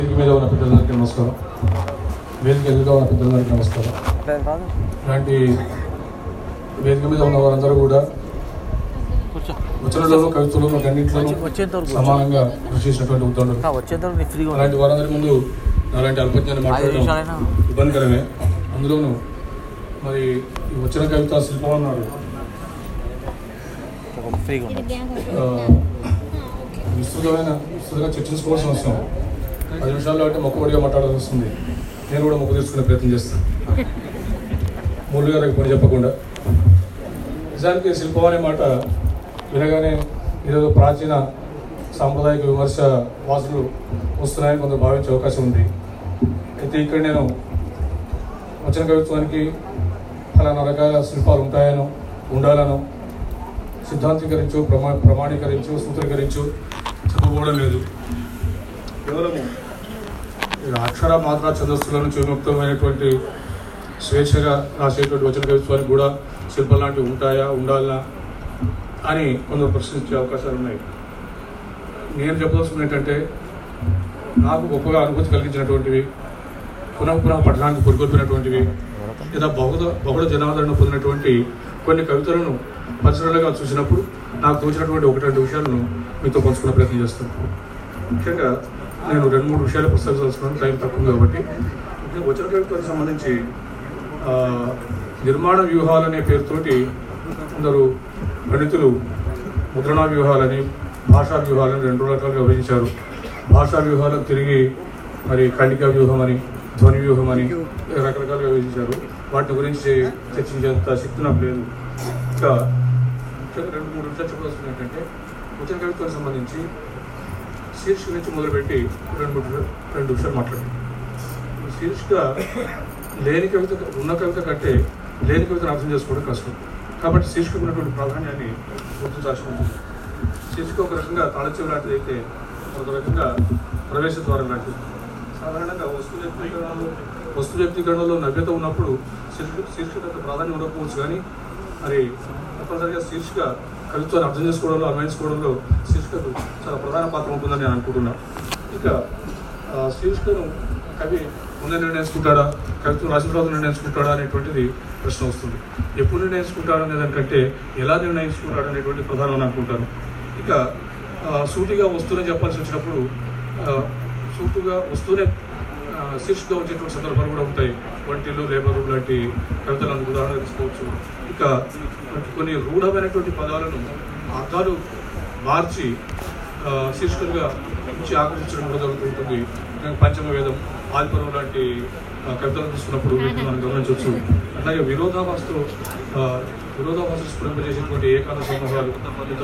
వేదిక మీద ఉన్న పెద్దలందరికీ నమస్కారం వేదిక ఎదురుగా ఉన్న పెద్దలందరికీ నమస్కారం ఇలాంటి వేదిక మీద ఉన్న వారందరూ కూడా వచనలోను కవితలోను అన్నింటిలోనూ వచ్చేంత వరకు సమానంగా కృషి చేసినటువంటి ఉద్దండులు ఆ, వచ్చేంత వరకు నీ ఫ్రీగా ఉంది అలాంటి వారందరి ముందు అలాంటి అల్పజ్ఞాన్ని ఐదు మాట్లాడడం నిమిషాలైనా ఇబ్బందికరమే అందులోనూ మరి ఈ వచ్చిన కవిత శిల్పం అన్నాడు ఒక ఫ్రీగా ఉంది ఆ, విస్తృతమైన విస్తృతంగా చర్చించుకోవాల్సిన అవసరం పది నిమిషాల్లో అంటే మొక్కబడిగా మాట్లాడాల్సి వస్తుంది నేను కూడా మొక్క తీసుకునే ప్రయత్నం చేస్తాను మూడు గారికి పని చెప్పకుండా నిజానికి శిల్పం అనే మాట వినగానే ఈరోజు ప్రాచీన సాంప్రదాయిక విమర్శ వాసులు వస్తున్నాయని కొందరు భావించే అవకాశం ఉంది అయితే ఇక్కడ నేను వచ్చిన కవిత్వానికి ఫలానా రకాల శిల్పాలు ఉంటాయనో ఉండాలనో సిద్ధాంతీకరించు ప్రమా ప్రమాణీకరించు సూత్రీకరించు చెప్పబోవడం లేదు కేవలము ఈ అక్షర మాత్ర ఛందస్సుల నుంచి విముక్తమైనటువంటి స్వేచ్ఛగా రాసేటువంటి వచన కవిత్వానికి కూడా శిల్పం లాంటివి ఉంటాయా ఉండాలా అని కొందరు ప్రశ్నించే అవకాశాలు ఉన్నాయి నేను చెప్పదలుచుకుంది ఏంటంటే నాకు గొప్పగా అనుభూతి కలిగించినటువంటివి పునః పునః పఠనానికి పురికొల్పినటువంటివి లేదా బహుళ బహుళ జనాదరణ పొందినటువంటి కొన్ని కవితలను పరిసరాలుగా చూసినప్పుడు నాకు తోచినటువంటి ఒకటి రెండు విషయాలను మీతో పంచుకునే ప్రయత్నం చేస్తాను ముఖ్యంగా నేను రెండు మూడు విషయాలు ప్రస్తావించాల్సిన టైం తక్కువ కాబట్టి ముఖ్యంగా వచన కవిత్వానికి సంబంధించి ఆ, నిర్మాణ వ్యూహాలు అనే పేరుతోటి కొందరు పండితులు ముద్రణా వ్యూహాలని భాషా వ్యూహాలని రెండు రకాలుగా విభజించారు భాషా వ్యూహాలకు తిరిగి మరి ఖండికా వ్యూహం అని ధ్వని వ్యూహం అని రకరకాలుగా విభజించారు వాటి గురించి చర్చించేంత శక్తి నాకు లేదు ఇంకా ముఖ్యంగా రెండు మూడు విషయాలు చెప్పాల్సింది ఏంటంటే వచన కవిత్వానికి సంబంధించి శీర్షిక నుంచి మొదలుపెట్టి రెండు మూడు రెండు విషయాలు మాట్లాడండి శీర్షిక లేని కవిత ఉన్న కవిత కంటే లేని కవితను అర్థం చేసుకోవడం కష్టం కాబట్టి శీర్షిక ఉన్నటువంటి ప్రాధాన్యాన్ని గుర్తించాల్సి ఉంటుంది శీర్షిక ఒక రకంగా తాళచెవి లాంటిది అయితే ఒక రకంగా ప్రవేశ ద్వారం లాంటిది సాధారణంగా వస్తు వ్యక్తీకరణలో వస్తు వ్యక్తీకరణలో నవ్యత ఉన్నప్పుడు శీర్షిక శీర్షిక యొక్క ప్రాధాన్యం ఉండకపోవచ్చు కానీ మరి తప్పనిసరిగా శీర్షిక కవిత్వాన్ని అర్థం చేసుకోవడంలో అన్వయించుకోవడంలో శీర్షికకు చాలా ప్రధాన పాత్ర ఉంటుందని నేను అనుకుంటున్నా ఇక ఆ, శీర్షికను కవి ముందే నిర్ణయించుకుంటాడా కవిత్వం రాసిన తర్వాత నిర్ణయించుకుంటాడా అనేటువంటిది ప్రశ్న వస్తుంది ఎప్పుడు నిర్ణయించుకుంటాడు అనే దానికంటే ఎలా నిర్ణయించుకుంటాడు అనేటువంటి ప్రధానం అనుకుంటాను ఇక ఆ, సూటిగా వస్తూనే చెప్పాల్సి వచ్చినప్పుడు ఆ, సూటుగా వస్తూనే ఆ, శీర్షికగా వచ్చేటువంటి సందర్భాలు కూడా ఉంటాయి వంటిల్లు లేబరు లాంటి కవితలు అందుకు ఉదాహరణ తీసుకోవచ్చు ఇక మనకి కొన్ని రూఢమైనటువంటి పదాలను అర్థాలు మార్చి ఆ, శీర్షికలుగా నుంచి ఆకర్షించడం కూడా జరుగుతుంటుంది ఇంకా పంచమ వేదం ఆదిపర్వం లాంటి ఆ, కవితలు తీసుకున్నప్పుడు వీటిని మనం గమనించవచ్చు అలాగే విరోధాభాసతో ఆ, విరోధాభాస స్ఫురింపజేసేటువంటి ఏకాంత సమూహాలు ఇంకా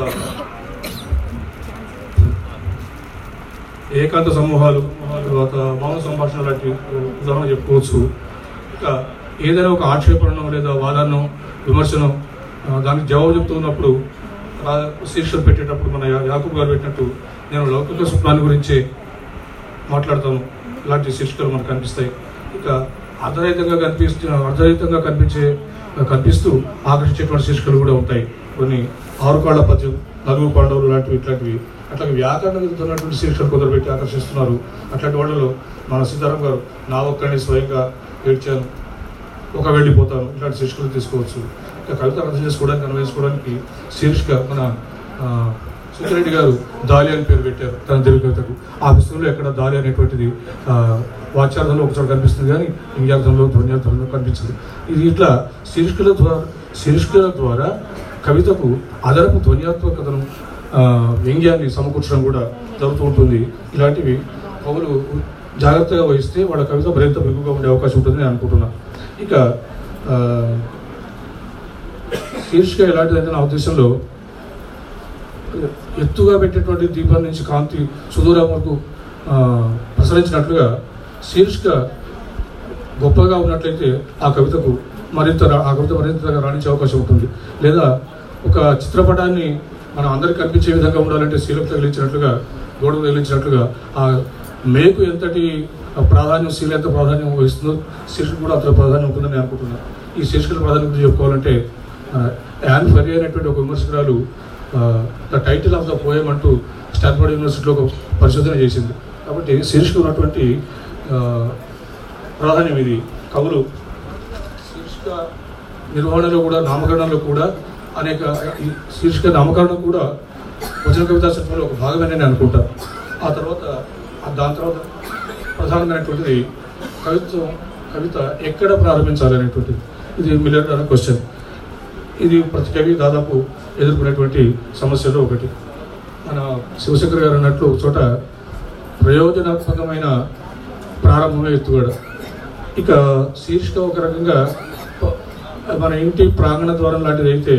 ఏకాంత సమూహాలు తర్వాత మౌన సంభాషణ లాంటి ఉదాహరణ చెప్పుకోవచ్చు ఇంకా ఏదైనా ఒక ఆక్షేపణను లేదా వాదనను విమర్శను ఆ, దానికి జవాబు చెప్తూ ఉన్నప్పుడు రా- శీర్షికలు పెట్టేటప్పుడు మన యా- యాకూబ్ గారు పెట్టినట్టు నేను లౌకిక స్వప్నాన్ని గురించి మాట్లాడతాను ఇలాంటి శీర్షికలు మనకు కనిపిస్తాయి ఇక అర్ధరహితంగా కనిపిస్తూ అర్ధరహితంగా కనిపించే కనిపిస్తూ ఆకర్షించేటువంటి శీర్షికలు కూడా ఉంటాయి కొన్ని ఆరు కాళ్ల పద్యం నలుగురు పాండవులు లాంటివి ఇట్లాంటివి అట్లాగే వ్యాకరణ విరుద్ధమైనటువంటి శీర్షికలు కొందరు పెట్టి ఆకర్షిస్తున్నారు అట్లాంటి వాళ్ళలో మన సీతారాం గారు నా ఒక్కడిని స్వయంగా ఏడ్చాను ఒక వెళ్ళిపోతాను ఇలాంటి శీర్షికలు తీసుకోవచ్చు ఇక కవిత అర్థం చేసుకోవడానికి అన్వయించుకోవడానికి శీర్షిక మన ఆ, సుబ్బారెడ్డి గారు దాలి అని పేరు పెట్టారు తన తెలుగు కవితకు ఆ పుస్తకంలో ఎక్కడ దాలి అనేటువంటిది ఆ, వాచ్యార్థంలో ఒకసారి కనిపిస్తుంది కానీ ఇంగ్యార్థంలో ధ్వన్యార్థంలో కనిపించదు ఇది ఇట్లా శీర్షికల ద్వారా శీర్షికల ద్వారా కవితకు అదనపు ధ్వన్యాత్మకతను ఆ, వ్యంగ్యాన్ని సమకూర్చడం కూడా జరుగుతూ ఉంటుంది ఇలాంటివి కవులు జాగ్రత్తగా వహిస్తే వాళ్ళ కవిత మరింత మెరుగుగా ఉండే అవకాశం ఉంటుందని నేను అనుకుంటున్నాను ఇక ఆ, శీర్షిక ఎలాంటిదంటే నా ఉద్దేశంలో ఎత్తుగా పెట్టేటువంటి దీపం నుంచి కాంతి సుదూరం వరకు ఆ, ప్రసరించినట్లుగా శీర్షిక గొప్పగా ఉన్నట్లయితే ఆ కవితకు మరింత రా- ఆ కవిత మరింత రాణించే అవకాశం ఉంటుంది లేదా ఒక చిత్రపటాన్ని మనం అందరికి కనిపించే విధంగా ఉండాలంటే శీలకు తగిలించినట్లుగా గోడకు తగిలించినట్లుగా ఆ మేకు ఎంతటి ప్రాధాన్యం శీల ఎంత ప్రాధాన్యం వహిస్తుందో శీర్షిక కూడా అంత ప్రాధాన్యం ఉంటుందని నేను అనుకుంటున్నాను ఈ శీర్షికల ప్రాధాన్యం గురించి చెప్పుకోవాలంటే ఆ, యాన్ ఫెరీ అనేటువంటి ఒక విమర్శకురాలు the title of the poem అంటూ స్టాన్ఫర్డ్ యూనివర్సిటీలో ఒక పరిశోధన చేసింది కాబట్టి శీర్షిక ఉన్నటువంటి ఆ, ప్రాధాన్యం ఇది కవులు శీర్షిక నిర్వహణలో కూడా నామకరణలో కూడా అనేక ఈ శీర్షిక నామకరణం కూడా వచన కవితా శిల్పంలో ఒక భాగమని నేను అనుకుంటా ఆ తర్వాత ఆ దాని తర్వాత ప్రధానమైనటువంటిది కవిత్వం కవిత ఎక్కడ ప్రారంభించాలి అనేటువంటిది ఇది మిల్లర్ అనే క్వశ్చన్ ఇది ప్రతి కవి దాదాపు ఎదుర్కొనేటువంటి సమస్యలో ఒకటి మన శివశంకర్ గారు అన్నట్లు ఒక చోట ప్రయోజనాత్మకమైన ప్రారంభమే ఎత్తుగడ ఇక శీర్షిక ఒక రకంగా ప- మన ఇంటి ప్రాంగణ ద్వారం లాంటిది అయితే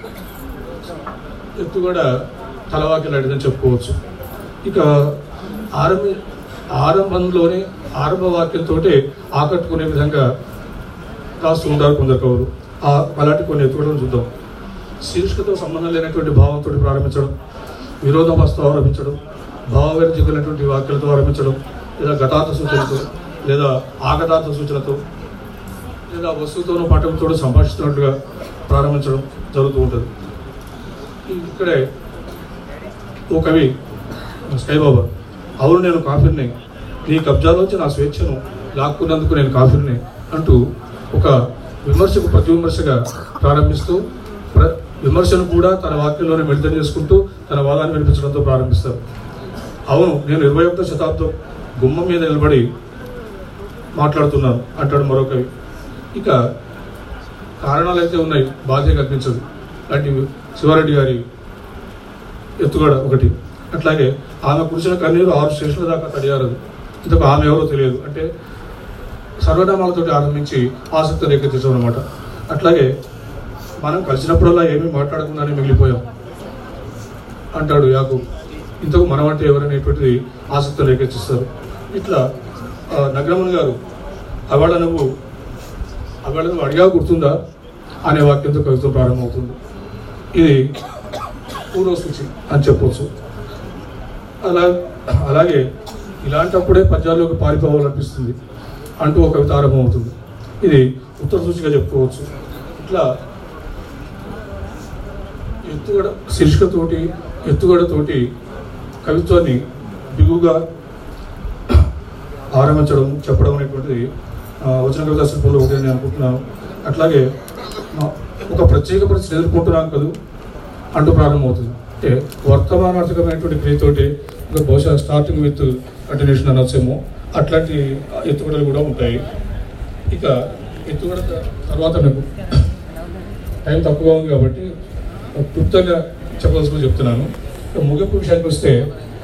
ఎత్తుగడ తలవాకి లాంటిదని చెప్పుకోవచ్చు ఇక ఆరంభ ఆరంభంలోనే ఆరంభ వాక్యంతో ఆకట్టుకునే విధంగా రాస్తూ ఉంటారు కొందరు కవులు ఆ అలాంటి కొన్ని ఎత్తుగడలు చూద్దాం శీర్షికతో సంబంధం లేనటువంటి భావంతో ప్రారంభించడం విరోధాభాసతో ఆరంభించడం భావవ్యర్థికులైనటువంటి వాక్యాలతో ఆరంభించడం లేదా గతార్థ సూచనతో లేదా ఆగతార్థ సూచనతో లేదా వస్తువుతోనూ పట్టణంతో సంభాషిస్తున్నట్టుగా ప్రారంభించడం జరుగుతూ ఉంటుంది ఇక్కడే ఓ కవి స్కైబాబా అవును నేను కాఫీని నీ కబ్జాలోంచి నా స్వేచ్ఛను లాక్కున్నందుకు నేను కాఫీని అంటూ ఒక విమర్శకు ప్రతి విమర్శగా ప్రారంభిస్తూ ప్ర విమర్శను కూడా తన వాక్యంలోనే మిళితం చేసుకుంటూ తన వాదాన్ని వినిపించడంతో ప్రారంభిస్తారు అవును నేను ఇరవై ఒకటో శతాబ్దం గుమ్మం మీద నిలబడి మాట్లాడుతున్నాను అంటాడు మరో కవి ఇక కారణాలు అయితే ఉన్నాయి బాధ్య కల్పించదు లాంటి శివారెడ్డి గారి ఎత్తుగడ ఒకటి అట్లాగే ఆమె కురిసిన కన్నీరు ఆరు స్టేషన్ల దాకా తడియారదు ఇంతకు ఆమె ఎవరో తెలియదు అంటే సర్వనామాలతో ఆరంభించి ఆసక్తి రేకెత్తించడం అనమాట అట్లాగే మనం కలిసినప్పుడల్లా ఏమీ మాట్లాడకుండానే మిగిలిపోయాం అంటాడు యాకు ఇంతకు మనం అంటే ఎవరనేటువంటిది ఆసక్తి రేకెత్తిస్తారు ఇట్లా ఆ, నగరమణి గారు అవాళ నువ్వు అవాళ నువ్వు అడిగా గుర్తుందా అనే వాక్యంతో కవిత్వం ప్రారంభమవుతుంది ఇది పూర్వసూచి అని చెప్పొచ్చు అలా అలాగే ఇలాంటప్పుడే పద్యాల్లోకి పారిపోవాలనిపిస్తుంది అంటూ ఒక కవిత ఆరంభమవుతుంది ఇది ఉత్తర సూచిగా చెప్పుకోవచ్చు ఇట్లా ఎత్తుగడ శీర్షికతోటి ఎత్తుగడతోటి కవిత్వాన్ని బిగుగా ఆరంభించడం చెప్పడం అనేటువంటిది ఆ, వచన కవితా శిల్పంలో ఒకటి నేను అనుకుంటున్నాను అట్లాగే ఆ, ఒక ప్రత్యేక పరిస్థితి ఎదుర్కొంటున్నాం కదా అంటూ ప్రారంభమవుతుంది అంటే వర్తమానార్థకమైనటువంటి క్రియతోటి ఇంకా బహుశా స్టార్టింగ్ విత్ కంటిన్యూషన్ అనొచ్చేమో అట్లాంటి ఎత్తుగడలు కూడా ఉంటాయి ఇక ఎత్తుగడ త- తర్వాత నాకు టైం తక్కువగా ఉంది కాబట్టి క్లుప్తంగా చెప్పదలుచుకుని చెప్తున్నాను ఇక ముగింపు విషయానికి వస్తే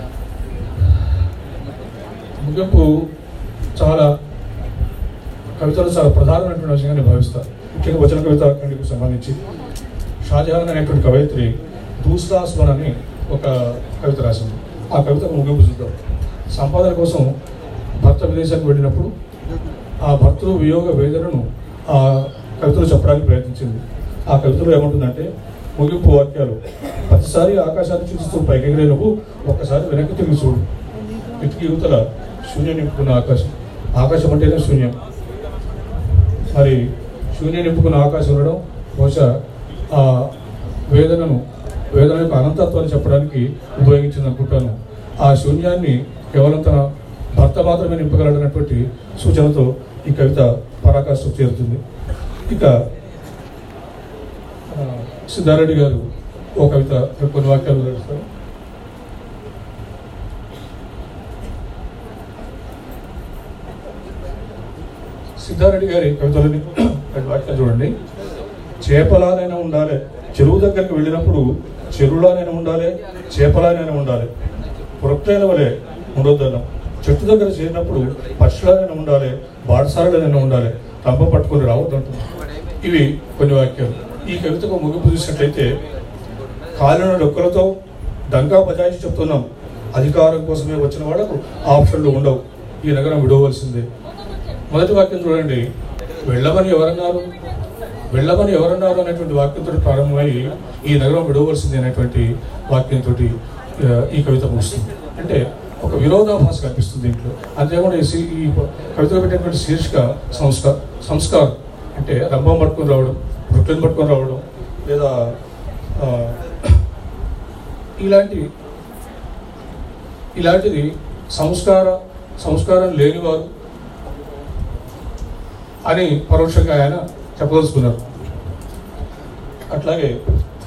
ముగింపు చాలా కవితలు చాలా ప్రధానమైనటువంటి విషయంగా నేను భావిస్తాను ముఖ్యంగా వచన కవిత ఖండికు సంబంధించి షాజహాన్ అనేటువంటి కవయిత్రి దూస్దాస్వన్ అని ఒక కవిత రాసింది ఆ కవిత ముగింపు చూద్దాం సంపాదన కోసం భర్త విదేశానికి వెళ్ళినప్పుడు ఆ భర్తలు వియోగ వేదనను ఆ కవితలో చెప్పడానికి ప్రయత్నించింది ఆ కవితలో ఏముంటుందంటే ముగింపు వాక్యాలు ప్రతిసారి ఆకాశాన్ని చూస్తూ పైకెగిరే నువ్వు ఒక్కసారి వెనక్కి తిరిగి చూడు కిటికీ యువతల శూన్యం నింపుకున్న ఆకాశం ఆకాశం అంటేనే శూన్యం మరి శూన్యం నింపుకున్న ఆకాశం ఉండడం బహుశా ఆ వేదనను వేదన యొక్క అనంతత్వాన్ని చెప్పడానికి ఉపయోగించింది అనుకుంటాను ఆ శూన్యాన్ని కేవలం తన భర్త మాత్రమే నింపగలడనటువంటి సూచనతో ఈ కవిత పరాకాష్ఠకు చేరుతుంది ఇక ఆ, సిద్ధారెడ్డి గారు ఓ కవిత కొన్ని వాక్యాలు వివరిస్తారు సిద్ధారెడ్డి గారి కవితలని రెండు వాక్యాలు చూడండి చేపలానైనా ఉండాలి చెరువు దగ్గరికి వెళ్ళినప్పుడు చెరువులానైనా ఉండాలి చేపలానైనా ఉండాలి పురక్తైన వలె ఉండొద్దన్నాం చెట్టు దగ్గర చేరినప్పుడు పక్షులానైనా ఉండాలి బాటసారులైనా ఉండాలి తంప పట్టుకొని రావద్దంటున్నాం ఇవి కొన్ని వాక్యాలు ఈ కవితకు ముగింపు చూసినట్లయితే కాలిన డొక్కలతో డంకా బజాయించి చెప్తున్నాం అధికారం కోసమే వచ్చిన వాళ్లకు ఆప్షన్లు ఉండవు ఈ నగరం విడవలసిందే మొదటి వాక్యం చూడండి వెళ్ళమని ఎవరన్నారు వెళ్ళమని ఎవరన్నారు అనేటువంటి వాక్యంతో ప్రారంభమై ఈ నగరం విడవలసింది అనేటువంటి వాక్యంతో ఈ కవిత ముగుస్తుంది అంటే ఒక విరోధాభాస కనిపిస్తుంది దీంట్లో అంతేకాకుండా ఈ సి- ఈ కవితలో పెట్టినటువంటి శీర్షిక సంస్కార సంస్కారం అంటే రంభం పట్టుకొని రావడం వృత్తులను పట్టుకొని రావడం లేదా ఆ, ఇలాంటి ఇలాంటిది సంస్కార సంస్కారం లేనివారు అని పరోక్షంగా ఆయన చెప్పదలుచుకున్నారు అట్లాగే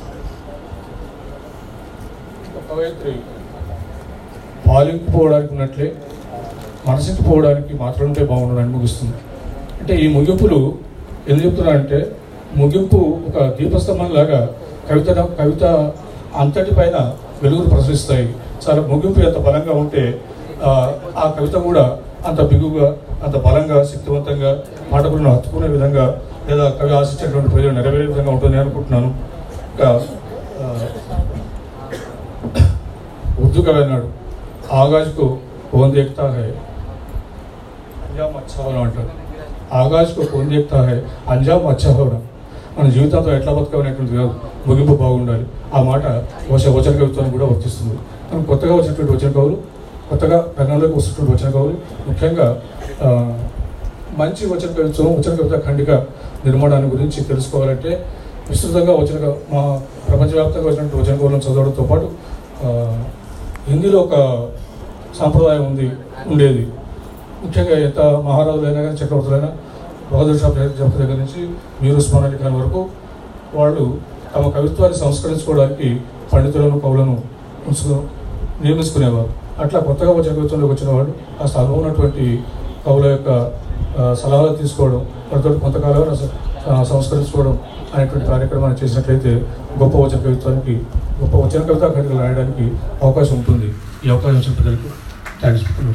ఒక కవయిత్రి పాలింపుపోవడానికి ఉన్నట్లే మనసుకి పోవడానికి మాత్రం ఉంటే బాగుండడానికి ముగిస్తుంది అంటే ఈ ముగింపులు ఎందుకు చెప్తున్నా అంటే ముగింపు ఒక దీపస్తంభం లాగా కవిత కవిత అంతటి పైన వెలుగులు ప్రసరిస్తాయి చాలా ముగింపు ఎంత బలంగా ఉంటే ఆ, ఆ కవిత కూడా అంత బిగుగా అంత బలంగా శక్తివంతంగా పాఠకులను హత్తుకునే విధంగా లేదా కవి ఆశించేటువంటి ప్రజలు నెరవేరే విధంగా ఉంటుంది అనుకుంటున్నాను ఇంకా ఆ, ఉర్దూ కవి అన్నాడు ఆగాజ్కు ఓన్ దేక్తా హై అంజామ్ అచ్చా హోనా అంటాడు ఆగాజ్కు ఓన్ దేక్తా హై అంజామ్ అచ్చా హోనా మన జీవితంతో ఎట్లా బతకనేటువంటిది కాదు ముగింపు బాగుండాలి ఆ మాట వచ వచన కవిత్వానికి కూడా వర్తిస్తుంది మనం కొత్తగా వచ్చినటువంటి వచన కవులు కొత్తగా రంగంలోకి వస్తున్నటువంటి వచన కవులు ముఖ్యంగా ఆ, మంచి వచన కవిత్వం వచన కవిత ఖండిక నిర్మాణాన్ని గురించి తెలుసుకోవాలంటే విస్తృతంగా వచన కవ- మా ప్రపంచవ్యాప్తంగా వచ్చినటువంటి వచన కవులను చదవడంతో పాటు ఆ, హిందీలో ఒక సాంప్రదాయం ఉంది ఉండేది ముఖ్యంగా ఎంత మహారాజులైనా కానీ చక్రవర్తులైనా బహదూర్ షా జపతి దగ్గర నుంచి మీర్ ఉస్మాన్ అలీ ఖాన్ వరకు వాళ్ళు తమ కవిత్వాన్ని సంస్కరించుకోవడానికి పండితులను కవులను ఉంచుకో నియమించుకునేవారు అట్లా కొత్తగా వచ్చిన కవిత్వంలోకి వచ్చిన వాళ్ళు కాస్త అనుభవం ఉన్నటువంటి కవుల యొక్క ఆ, సలహాలు తీసుకోవడం వాటితో కొంతకాలం రస- ఆ, సంస్కరించుకోవడం అనేటువంటి కార్యక్రమాన్ని చేసినట్లయితే గొప్ప వచన కవిత్వానికి గొప్ప వచన కవిత కవితలు రాయడానికి అవకాశం ఉంటుంది ఈ అవకాశం వచ్చిన ప్రజలకు థ్యాంక్స్